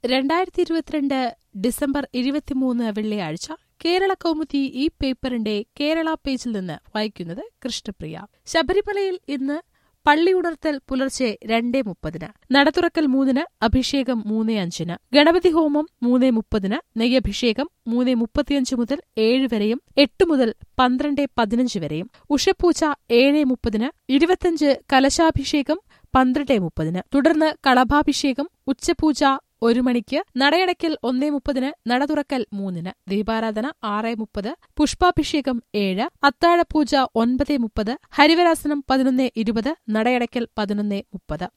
രണ്ടായിരത്തി ഇരുപത്തിരണ്ട് ഡിസംബർ ഇരുപത്തിമൂന്ന് വെള്ളിയാഴ്ച കേരള കൗമുദി ഈ പേപ്പറിന്റെ കേരള പേജിൽ നിന്ന് വായിക്കുന്നത് കൃഷ്ണപ്രിയ ശബരിമലയിൽ ഇന്ന് പള്ളിയുണർത്തൽ പുലർച്ചെ രണ്ടേ മുപ്പതിന് നടതുറക്കൽ മൂന്നിന് അഭിഷേകം മൂന്നേ അഞ്ചിന് ഗണപതി ഹോമം മൂന്നേ മുപ്പതിന് നെയ്യഭിഷേകം മൂന്നേ മുപ്പത്തിയഞ്ച് മുതൽ ഏഴ് വരെയും എട്ട് മുതൽ പന്ത്രണ്ട് പതിനഞ്ച് വരെയും ഉഷപ്പൂജ ഏഴ് മുപ്പതിന് ഇരുപത്തിയഞ്ച് കലശാഭിഷേകം പന്ത്രണ്ട് മുപ്പതിന് തുടർന്ന് കളഭാഭിഷേകം ഉച്ചപൂജ ഒരു മണിക്ക് നടയടയ്ക്കൽ ഒന്നേ മുപ്പതിന് നട തുറക്കൽ മൂന്നിന് ദീപാരാധന ആറ് മുപ്പത് പുഷ്പാഭിഷേകം ഏഴ് അത്താഴപൂജ ഒൻപത് മുപ്പത് ഹരിവരാസനം പതിനൊന്ന് ഇരുപത് നടയടയ്ക്കൽ പതിനൊന്ന് മുപ്പത്